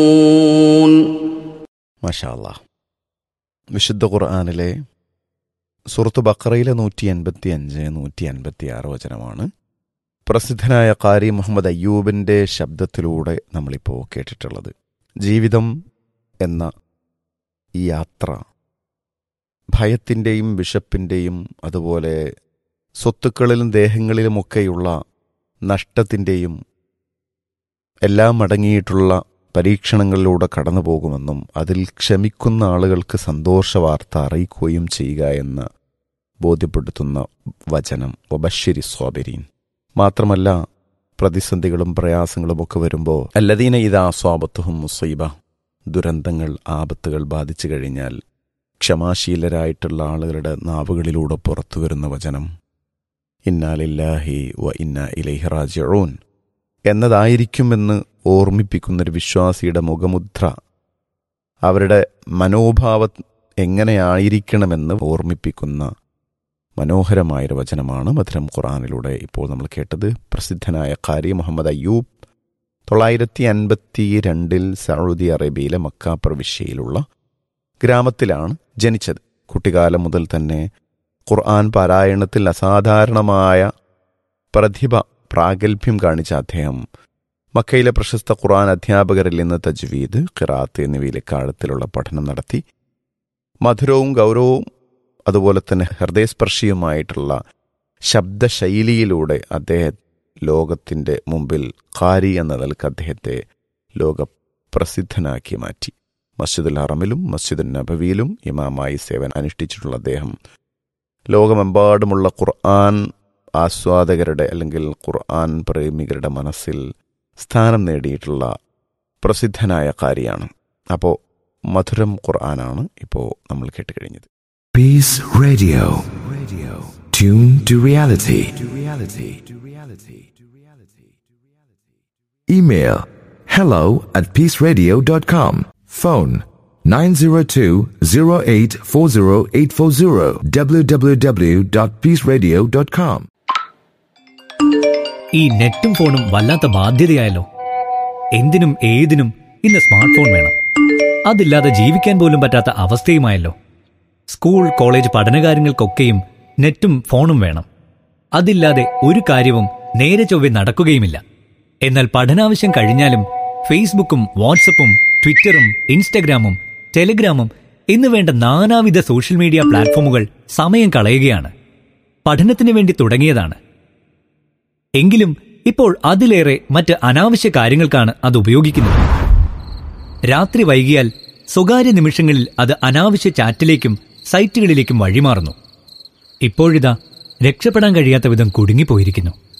മഷാല്ല വിശുദ്ധ ഖുർആാനിലെ സുഹൃത്ത് ബക്കറയിലെ നൂറ്റി എൺപത്തി അഞ്ച് നൂറ്റി അൻപത്തി ആറ് വചനമാണ് പ്രസിദ്ധനായ കാരി മുഹമ്മദ് അയ്യൂബിൻ്റെ ശബ്ദത്തിലൂടെ നമ്മളിപ്പോൾ കേട്ടിട്ടുള്ളത് ജീവിതം എന്ന ഈ യാത്ര ഭയത്തിൻ്റെയും വിശപ്പിൻ്റെയും അതുപോലെ സ്വത്തുക്കളിലും ദേഹങ്ങളിലുമൊക്കെയുള്ള നഷ്ടത്തിൻ്റെയും എല്ലാം അടങ്ങിയിട്ടുള്ള പരീക്ഷണങ്ങളിലൂടെ കടന്നു പോകുമെന്നും അതിൽ ക്ഷമിക്കുന്ന ആളുകൾക്ക് സന്തോഷ വാർത്ത അറിയിക്കുകയും ചെയ്യുക എന്ന് ബോധ്യപ്പെടുത്തുന്ന വചനം ഒബശ്ശിരി സ്വാബരീൻ മാത്രമല്ല പ്രതിസന്ധികളും പ്രയാസങ്ങളും ഒക്കെ വരുമ്പോൾ അല്ലദീന ഇതാ സ്വാബത്തുഹും മുസൈബ ദുരന്തങ്ങൾ ആപത്തുകൾ ബാധിച്ചു കഴിഞ്ഞാൽ ക്ഷമാശീലരായിട്ടുള്ള ആളുകളുടെ നാവുകളിലൂടെ പുറത്തു വരുന്ന വചനം ഇന്നാലില്ലാഹി വ ഇന്ന ഇലൈഹി റാജിഊൻ എന്നതായിരിക്കുമെന്ന് ഓർമ്മിപ്പിക്കുന്നൊരു വിശ്വാസിയുടെ മുഖമുദ്ര അവരുടെ മനോഭാവം എങ്ങനെയായിരിക്കണമെന്ന് ഓർമ്മിപ്പിക്കുന്ന മനോഹരമായൊരു വചനമാണ് മധുരം ഖുറാനിലൂടെ ഇപ്പോൾ നമ്മൾ കേട്ടത് പ്രസിദ്ധനായ ഖാരി മുഹമ്മദ് അയ്യൂബ് തൊള്ളായിരത്തി അൻപത്തി രണ്ടിൽ സൗദി അറേബ്യയിലെ മക്ക പ്രവിശ്യയിലുള്ള ഗ്രാമത്തിലാണ് ജനിച്ചത് കുട്ടിക്കാലം മുതൽ തന്നെ ഖുർആൻ പാരായണത്തിൽ അസാധാരണമായ പ്രതിഭ പ്രാഗൽഭ്യം കാണിച്ച അദ്ദേഹം മക്കയിലെ പ്രശസ്ത ഖുർആൻ അധ്യാപകരിൽ നിന്ന് തജ്വീദ് ഖിറാത്ത് എന്നിവയിലെ കാലത്തിലുള്ള പഠനം നടത്തി മധുരവും ഗൗരവവും അതുപോലെ തന്നെ ഹൃദയസ്പർശിയുമായിട്ടുള്ള ശബ്ദശൈലിയിലൂടെ അദ്ദേഹം ലോകത്തിൻ്റെ മുമ്പിൽ ഖാരി എന്ന നിലക്ക് അദ്ദേഹത്തെ ലോക പ്രസിദ്ധനാക്കി മാറ്റി മസ്ജിദുൽ ഹറമിലും മസ്ജിദുൽ നബവിയിലും ഇമാമായി സേവനം അനുഷ്ഠിച്ചിട്ടുള്ള അദ്ദേഹം ലോകമെമ്പാടുമുള്ള ഖുർആൻ ആസ്വാദകരുടെ അല്ലെങ്കിൽ ഖുർആൻ പ്രേമികളുടെ മനസ്സിൽ സ്ഥാനം നേടിയിട്ടുള്ള പ്രസിദ്ധനായ കാര്യമാണ് അപ്പോൾ മധുരം ഖുർആനാണ് ഇപ്പോൾ നമ്മൾ കേട്ട് കഴിഞ്ഞത് Peace Radio. Radio. Tune to reality. To reality. To reality. To reality. Email hello at peaceradio.com. Phone 902-0840840 www.peaceradio.com. ഈ നെറ്റും ഫോണും വല്ലാത്ത ബാധ്യതയായല്ലോ എന്തിനും ഏതിനും ഇന്ന് സ്മാർട്ട് ഫോൺ വേണം അതില്ലാതെ ജീവിക്കാൻ പോലും പറ്റാത്ത അവസ്ഥയുമായല്ലോ സ്കൂൾ കോളേജ് പഠനകാര്യങ്ങൾക്കൊക്കെയും നെറ്റും ഫോണും വേണം അതില്ലാതെ ഒരു കാര്യവും നേരെ ചൊവ്വെ നടക്കുകയുമില്ല എന്നാൽ പഠനാവശ്യം കഴിഞ്ഞാലും ഫേസ്ബുക്കും വാട്സപ്പും ട്വിറ്ററും ഇൻസ്റ്റഗ്രാമും ടെലിഗ്രാമും എന്ന് വേണ്ട നാനാവിധ സോഷ്യൽ മീഡിയ പ്ലാറ്റ്ഫോമുകൾ സമയം കളയുകയാണ് പഠനത്തിന് വേണ്ടി തുടങ്ങിയതാണ് എങ്കിലും ഇപ്പോൾ അതിലേറെ മറ്റ് അനാവശ്യ കാര്യങ്ങൾക്കാണ് അത് ഉപയോഗിക്കുന്നത് രാത്രി വൈകിയാൽ സ്വകാര്യ നിമിഷങ്ങളിൽ അത് അനാവശ്യ ചാറ്റിലേക്കും സൈറ്റുകളിലേക്കും വഴിമാറുന്നു ഇപ്പോഴിതാ രക്ഷപ്പെടാൻ കഴിയാത്ത വിധം കുടുങ്ങിപ്പോയിരിക്കുന്നു